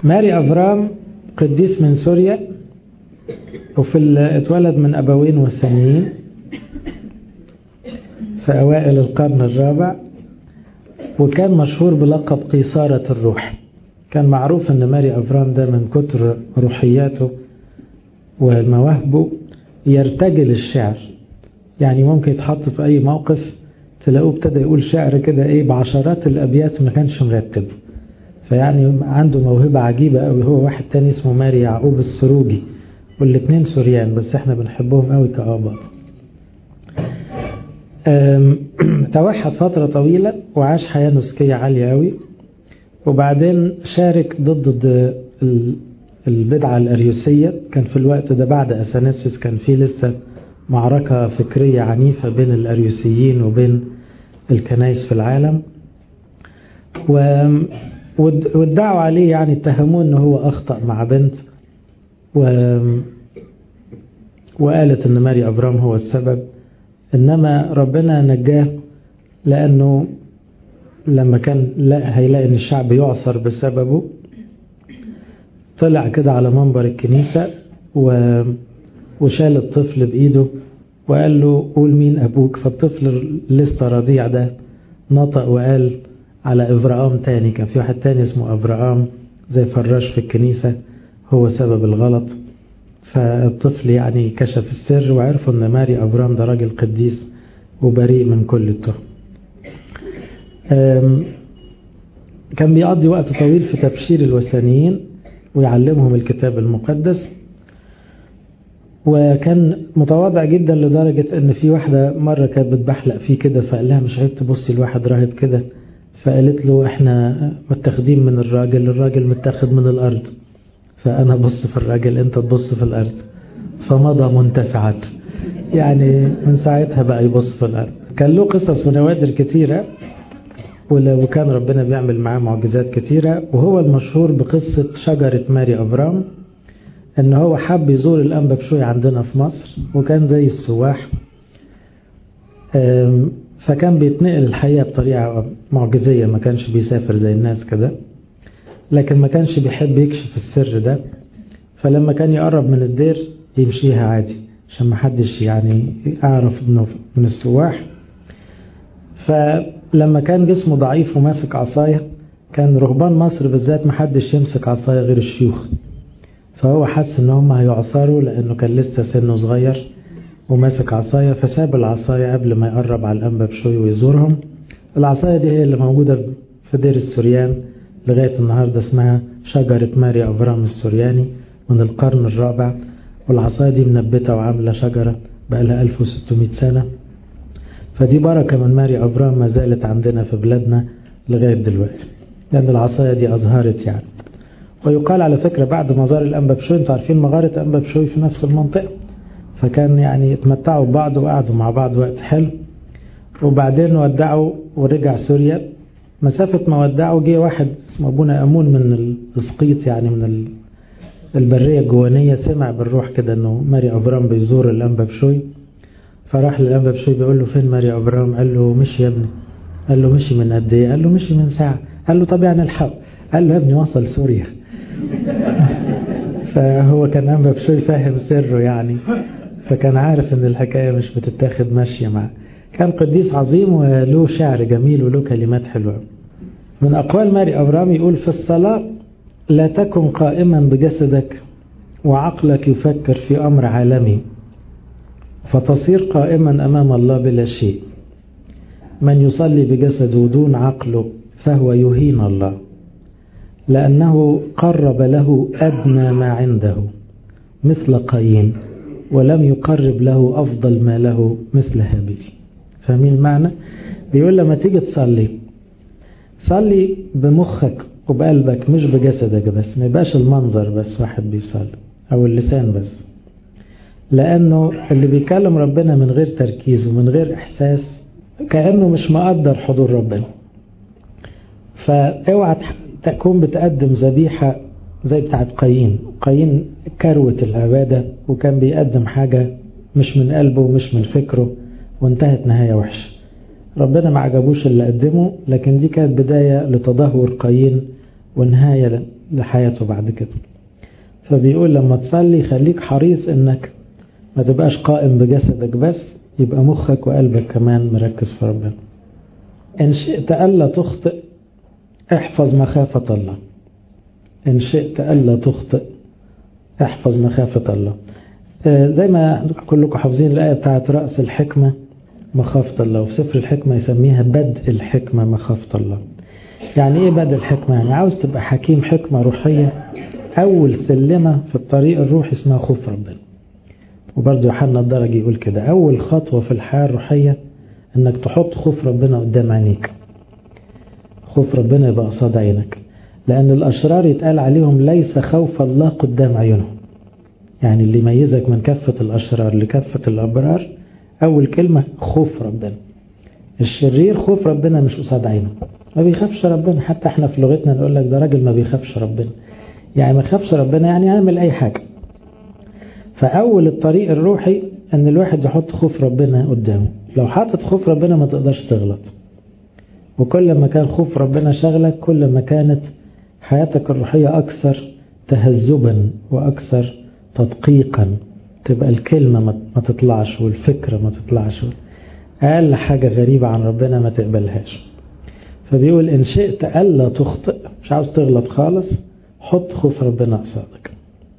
ماري أفرام قديس من سوريا وفي اتولد من أبوين وثنيين في أوائل القرن الرابع وكان مشهور بلقب قيصارة الروح كان معروف أن ماري أفرام ده من كتر روحياته ومواهبه يرتجل الشعر يعني ممكن يتحط في أي موقف تلاقوه ابتدى يقول شعر كده إيه بعشرات الأبيات ما كانش مرتب فيعني عنده موهبة عجيبة قوي هو واحد تاني اسمه ماري يعقوب السروجي والاتنين سوريان بس احنا بنحبهم قوي كآباط توحد فترة طويلة وعاش حياة نسكية عالية قوي وبعدين شارك ضد البدعة الأريوسية كان في الوقت ده بعد أثناسيوس كان في لسه معركة فكرية عنيفة بين الأريوسيين وبين الكنائس في العالم و وادعوا عليه يعني اتهموه انه هو اخطأ مع بنت و وقالت ان ماري ابرام هو السبب انما ربنا نجاه لانه لما كان لا هيلاقي ان الشعب يعثر بسببه طلع كده على منبر الكنيسة و... وشال الطفل بإيده وقال له قول مين أبوك فالطفل لسه رضيع ده نطق وقال على إبراهام تاني كان في واحد تاني اسمه إبراهام زي فراش في الكنيسة هو سبب الغلط فالطفل يعني كشف السر وعرفوا ان ماري أبرام ده راجل قديس وبريء من كل التهم كان بيقضي وقت طويل في تبشير الوثنيين ويعلمهم الكتاب المقدس وكان متواضع جدا لدرجة ان في واحدة مرة كانت بتبحلق فيه كده فقال لها مش عيب تبصي لواحد راهب كده فقالت له احنا متاخدين من الراجل الراجل متاخد من الارض فانا بص في الراجل انت تبص في الارض فمضى منتفعا يعني من ساعتها بقى يبص في الارض كان له قصص ونوادر كتيرة وكان ربنا بيعمل معاه معجزات كتيرة وهو المشهور بقصة شجرة ماري أبرام ان هو حب يزور الأنبا بشوي عندنا في مصر وكان زي السواح فكان بيتنقل الحقيقة بطريقة معجزية ما كانش بيسافر زي الناس كده لكن ما كانش بيحب يكشف السر ده فلما كان يقرب من الدير يمشيها عادي عشان ما حدش يعني يعرف انه من السواح فلما كان جسمه ضعيف وماسك عصاية كان رهبان مصر بالذات ما حدش يمسك عصاية غير الشيوخ فهو حس ان هم هيعصروا لانه كان لسه سنه صغير وماسك عصاية فساب العصاية قبل ما يقرب على الأنبا بشوي ويزورهم العصاية دي هي اللي موجودة في دير السوريان لغاية النهاردة اسمها شجرة ماري أفرام السورياني من القرن الرابع والعصاية دي منبتة وعاملة شجرة بقالها 1600 سنة فدي بركة من ماري أفرام ما زالت عندنا في بلادنا لغاية دلوقتي لأن العصاية دي أظهرت يعني ويقال على فكرة بعد مزار الأنبا بشوي انتوا عارفين مغارة أنبا بشوي في نفس المنطقة فكان يعني اتمتعوا ببعض وقعدوا مع بعض وقت حلو وبعدين ودعوا ورجع سوريا مسافة ما ودعوا جه واحد اسمه أبونا أمون من الإسقيط يعني من البرية الجوانية سمع بالروح كده إنه ماري أبرام بيزور الأنبا بشوي فراح للأنبا بشوي بيقول له فين ماري أبرام قال له مشي يا ابني قال له مشي من قد إيه قال له مشي من ساعة قال له طب يعني الحق قال له يا ابني وصل سوريا فهو كان أنبا بشوي فاهم سره يعني فكان عارف ان الحكاية مش بتتاخد ماشية معه كان قديس عظيم وله شعر جميل وله كلمات حلوة من أقوال ماري أبرام يقول في الصلاة لا تكن قائما بجسدك وعقلك يفكر في أمر عالمي فتصير قائما أمام الله بلا شيء من يصلي بجسده دون عقله فهو يهين الله لأنه قرب له أدنى ما عنده مثل قايين ولم يقرب له أفضل ما له مثل هابيل فاهمين المعنى بيقول لما تيجي تصلي صلي بمخك وبقلبك مش بجسدك بس ما يبقاش المنظر بس واحد بيصلي أو اللسان بس لأنه اللي بيكلم ربنا من غير تركيز ومن غير إحساس كأنه مش مقدر حضور ربنا فاوعى تكون بتقدم ذبيحة زي بتاعت قايين قايين كروة العبادة وكان بيقدم حاجة مش من قلبه ومش من فكره وانتهت نهاية وحشة ربنا ما عجبوش اللي قدمه لكن دي كانت بداية لتدهور قايين ونهاية لحياته بعد كده فبيقول لما تصلي خليك حريص انك ما تبقاش قائم بجسدك بس يبقى مخك وقلبك كمان مركز في ربنا إن شئت ألا تخطئ احفظ مخافة الله إن شئت ألا تخطئ احفظ مخافة الله زي ما كلكم حافظين الآية بتاعت رأس الحكمة مخافة الله وفي سفر الحكمة يسميها بدء الحكمة مخافة الله يعني ايه بدء الحكمة يعني عاوز تبقى حكيم حكمة روحية أول سلمة في الطريق الروحي اسمها خوف ربنا وبرضه يوحنا الدرجي يقول كده أول خطوة في الحياة الروحية إنك تحط خوف ربنا قدام عينيك خوف ربنا يبقى قصاد عينك لأن الأشرار يتقال عليهم ليس خوف الله قدام عيونهم يعني اللي يميزك من كفة الأشرار لكفة الأبرار أول كلمة خوف ربنا الشرير خوف ربنا مش قصاد عينه ما بيخافش ربنا حتى احنا في لغتنا نقول لك ده راجل ما بيخافش ربنا يعني ما يخافش ربنا يعني يعمل أي حاجة فأول الطريق الروحي أن الواحد يحط خوف ربنا قدامه لو حاطط خوف ربنا ما تقدرش تغلط وكل ما كان خوف ربنا شغلك كل ما كانت حياتك الروحية أكثر تهذبا وأكثر تدقيقا تبقى الكلمة ما تطلعش والفكرة ما تطلعش أقل حاجة غريبة عن ربنا ما تقبلهاش فبيقول إن شئت ألا تخطئ مش عاوز تغلط خالص حط خوف ربنا قصادك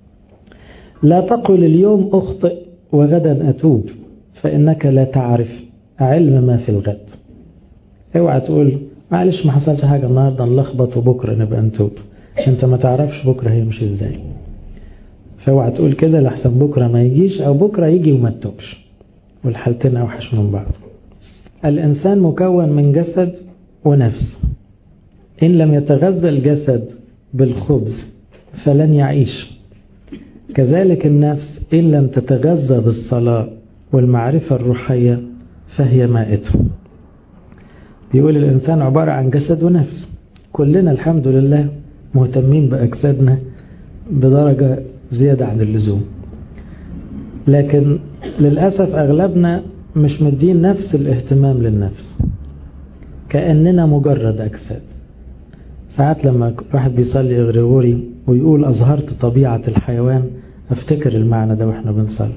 لا تقل اليوم أخطئ وغدا أتوب فإنك لا تعرف علم ما في الغد اوعى تقول معلش ما حصلش حاجة النهاردة نلخبط وبكرة نبقى نتوب انت ما تعرفش بكرة هيمشي ازاي فاوعى تقول كده لحسن بكرة ما يجيش او بكرة يجي وما تتوبش والحالتين اوحش من بعض الانسان مكون من جسد ونفس ان لم يتغذى الجسد بالخبز فلن يعيش كذلك النفس إن لم تتغذى بالصلاة والمعرفة الروحية فهي مائته بيقول الإنسان عبارة عن جسد ونفس كلنا الحمد لله مهتمين بأجسادنا بدرجة زيادة عن اللزوم لكن للأسف أغلبنا مش مدين نفس الاهتمام للنفس كأننا مجرد أجساد ساعات لما واحد بيصلي غريغوري ويقول أظهرت طبيعة الحيوان افتكر المعنى ده واحنا بنصلي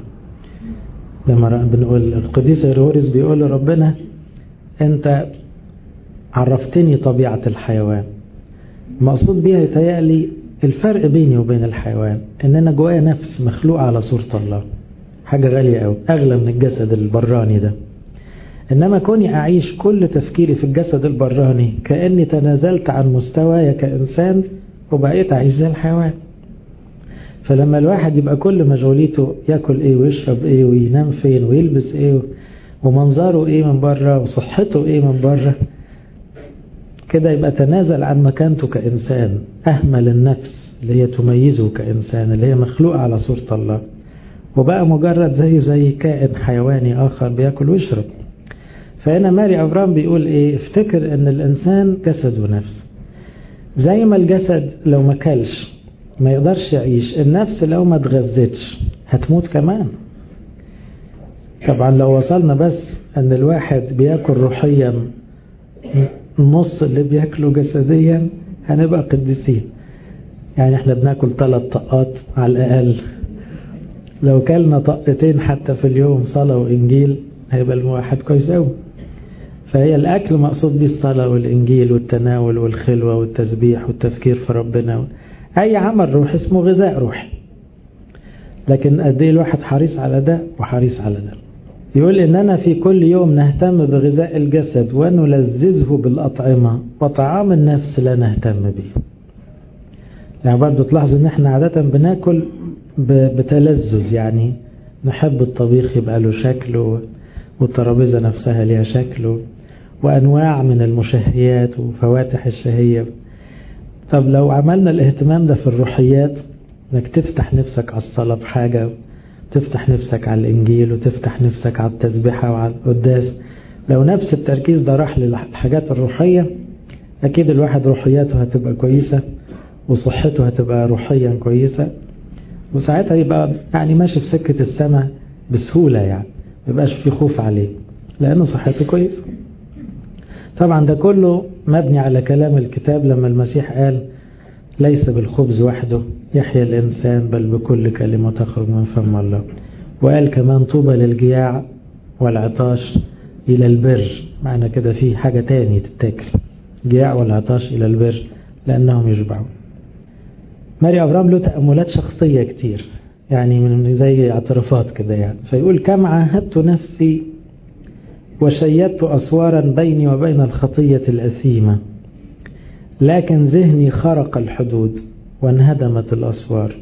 لما بنقول القديس غريغوريس بيقول لربنا انت عرفتني طبيعة الحيوان المقصود بيها يتهيألي الفرق بيني وبين الحيوان ان انا جوايا نفس مخلوق على صورة الله حاجة غالية قوي اغلى من الجسد البراني ده انما كوني اعيش كل تفكيري في الجسد البراني كأني تنازلت عن مستواي كإنسان وبقيت اعيش زي الحيوان فلما الواحد يبقى كل مشغوليته ياكل ايه ويشرب ايه وينام فين ويلبس ايه ومنظره ايه من بره وصحته ايه من بره كده يبقى تنازل عن مكانته كإنسان أهمل النفس اللي هي تميزه كإنسان اللي هي مخلوقة على صورة الله وبقى مجرد زي زي كائن حيواني آخر بياكل ويشرب فهنا ماري أفرام بيقول إيه افتكر أن الإنسان جسد ونفس زي ما الجسد لو ما كلش ما يقدرش يعيش النفس لو ما تغذتش هتموت كمان طبعا لو وصلنا بس أن الواحد بياكل روحيا النص اللي بياكله جسديا هنبقى قديسين يعني احنا بناكل ثلاث طقات على الأقل لو كلنا طقتين حتى في اليوم صلاة وإنجيل هيبقى الواحد كويس قوي فهي الأكل مقصود بيه الصلاة والإنجيل والتناول والخلوة والتسبيح والتفكير في ربنا أي عمل روحي اسمه غذاء روحي لكن قد ايه الواحد حريص على ده وحريص على ده يقول إننا في كل يوم نهتم بغذاء الجسد ونلذذه بالأطعمة وطعام النفس لا نهتم به يعني برضو تلاحظ ان احنا عادة بناكل بتلذذ يعني نحب الطبيخ يبقى له شكل والترابيزة نفسها ليها شكل وأنواع من المشهيات وفواتح الشهية طب لو عملنا الاهتمام ده في الروحيات انك تفتح نفسك على الصلاة بحاجة تفتح نفسك على الإنجيل وتفتح نفسك على التسبيحة وعلى القداس لو نفس التركيز ده راح للحاجات الروحية أكيد الواحد روحياته هتبقى كويسة وصحته هتبقى روحيا كويسة وساعتها يبقى يعني ماشي في سكة السماء بسهولة يعني ما يبقاش في خوف عليه لأنه صحته كويسة طبعا ده كله مبني على كلام الكتاب لما المسيح قال ليس بالخبز وحده يحيا الإنسان بل بكل كلمة تخرج من فم الله وقال كمان طوبى للجياع والعطاش إلى البر معنى كده في حاجة تاني تتاكل جياع والعطاش إلى البر لأنهم يشبعون ماري أبرام له تأملات شخصية كتير يعني من زي اعترافات كده يعني فيقول كم عاهدت نفسي وشيدت أسوارا بيني وبين الخطية الأثيمة لكن ذهني خرق الحدود وانهدمت الأسوار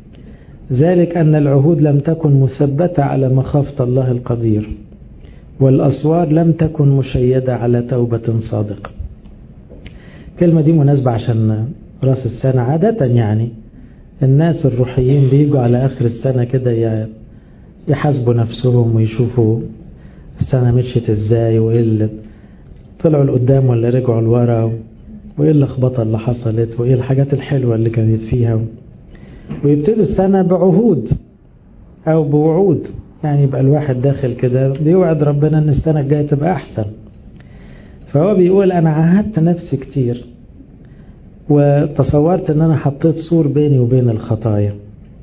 ذلك أن العهود لم تكن مثبتة على مخافة الله القدير والأسوار لم تكن مشيدة على توبة صادقة الكلمة دي مناسبة عشان راس السنة عادة يعني الناس الروحيين بيجوا على آخر السنة كده يحاسبوا نفسهم ويشوفوا السنة مشيت ازاي وايه اللي طلعوا لقدام ولا رجعوا لورا وايه اللخبطة اللي حصلت وايه الحاجات الحلوة اللي كانت فيها ويبتدوا السنة بعهود او بوعود يعني يبقى الواحد داخل كده بيوعد ربنا ان السنة الجاية تبقى احسن فهو بيقول انا عاهدت نفسي كتير وتصورت ان انا حطيت سور بيني وبين الخطايا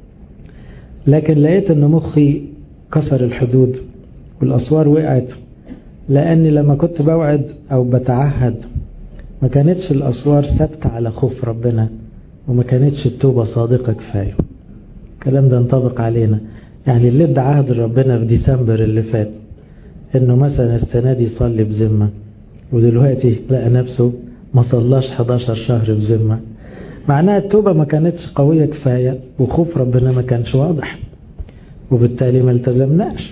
لكن لقيت ان مخي كسر الحدود والاسوار وقعت لاني لما كنت بوعد او بتعهد ما كانتش الاسوار ثابته على خوف ربنا وما كانتش التوبه صادقه كفايه الكلام ده ينطبق علينا يعني اللي ادى عهد ربنا في ديسمبر اللي فات انه مثلا السنه دي يصلي بذمه ودلوقتي لقى نفسه ما صلاش 11 شهر بذمه معناها التوبه ما كانتش قويه كفايه وخوف ربنا ما كانش واضح وبالتالي ما التزمناش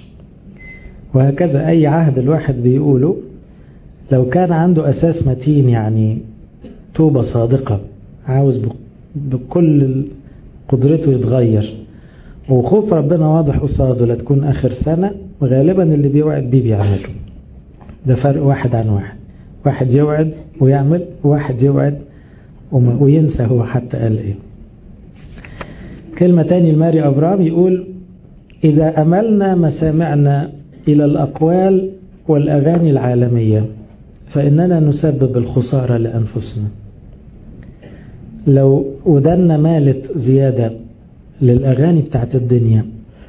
وهكذا أي عهد الواحد بيقوله لو كان عنده أساس متين يعني توبة صادقة عاوز بكل قدرته يتغير وخوف ربنا واضح قصاده لا تكون آخر سنة غالبا اللي بيوعد بيه بيعمله ده فرق واحد عن واحد واحد يوعد ويعمل وواحد يوعد وينسى هو حتى قال ايه كلمة تاني الماري أبرام يقول إذا أملنا مسامعنا إلى الأقوال والأغاني العالمية فإننا نسبب الخسارة لأنفسنا لو ودنا مالت زيادة للأغاني بتاعت الدنيا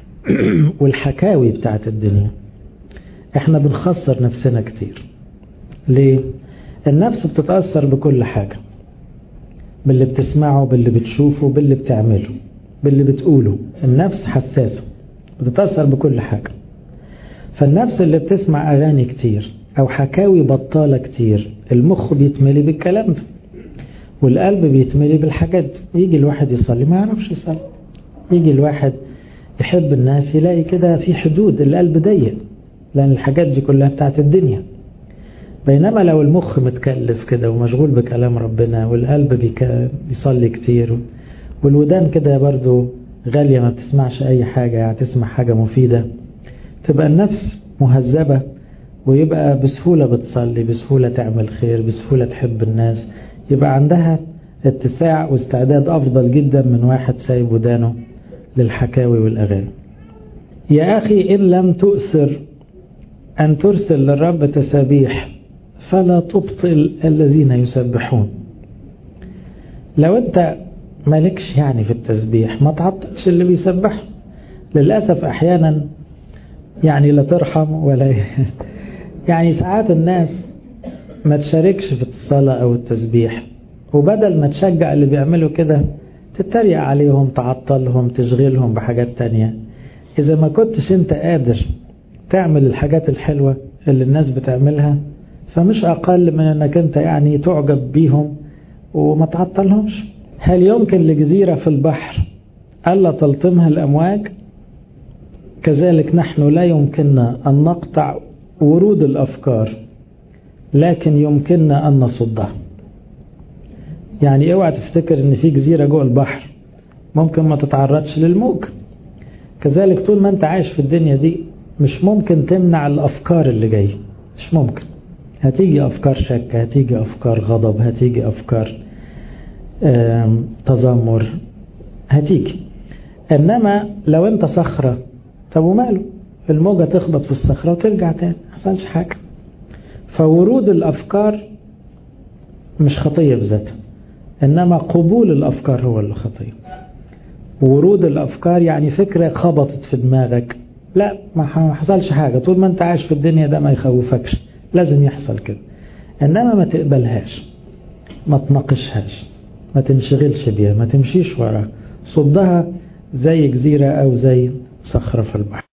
والحكاوي بتاعت الدنيا احنا بنخسر نفسنا كتير ليه؟ النفس بتتأثر بكل حاجة باللي بتسمعه باللي بتشوفه باللي بتعمله باللي بتقوله النفس حساسة بتتأثر بكل حاجة فالنفس اللي بتسمع أغاني كتير أو حكاوي بطالة كتير المخ بيتملي بالكلام ده والقلب بيتملي بالحاجات دي يجي الواحد يصلي ما يعرفش يصلي يجي الواحد يحب الناس يلاقي كده في حدود القلب ضيق لأن الحاجات دي كلها بتاعت الدنيا بينما لو المخ متكلف كده ومشغول بكلام ربنا والقلب بيصلي كتير والودان كده برضو غالية ما بتسمعش أي حاجة يعني تسمع حاجة مفيدة تبقى النفس مهذبة ويبقى بسهولة بتصلي بسهولة تعمل خير بسهولة تحب الناس يبقى عندها اتساع واستعداد أفضل جدا من واحد سايب ودانه للحكاوي والأغاني يا أخي إن لم تؤثر أن ترسل للرب تسابيح فلا تبطل الذين يسبحون لو أنت مالكش يعني في التسبيح ما تعطلش اللي بيسبح للأسف أحيانا يعني لا ترحم ولا يعني ساعات الناس ما تشاركش في الصلاة أو التسبيح وبدل ما تشجع اللي بيعملوا كده تتريق عليهم تعطلهم تشغلهم بحاجات تانية إذا ما كنتش أنت قادر تعمل الحاجات الحلوة اللي الناس بتعملها فمش أقل من أنك أنت يعني تعجب بيهم وما تعطلهمش هل يمكن لجزيرة في البحر ألا تلطمها الأمواج كذلك نحن لا يمكننا أن نقطع ورود الأفكار لكن يمكننا أن نصدها يعني اوعى تفتكر ان في جزيرة جوه البحر ممكن ما تتعرضش للموج كذلك طول ما انت عايش في الدنيا دي مش ممكن تمنع الافكار اللي جايه مش ممكن هتيجي افكار شك هتيجي افكار غضب هتيجي افكار تذمر هتيجي انما لو انت صخرة طب وماله الموجة تخبط في الصخرة وترجع تاني ما حصلش حاجة فورود الافكار مش خطية بذاتها إنما قبول الأفكار هو اللي خطية ورود الأفكار يعني فكرة خبطت في دماغك لا ما حصلش حاجة طول ما انت عايش في الدنيا ده ما يخوفكش لازم يحصل كده إنما ما تقبلهاش ما تناقشهاش ما تنشغلش بيها ما تمشيش وراها صدها زي جزيرة أو زي صخرة في البحر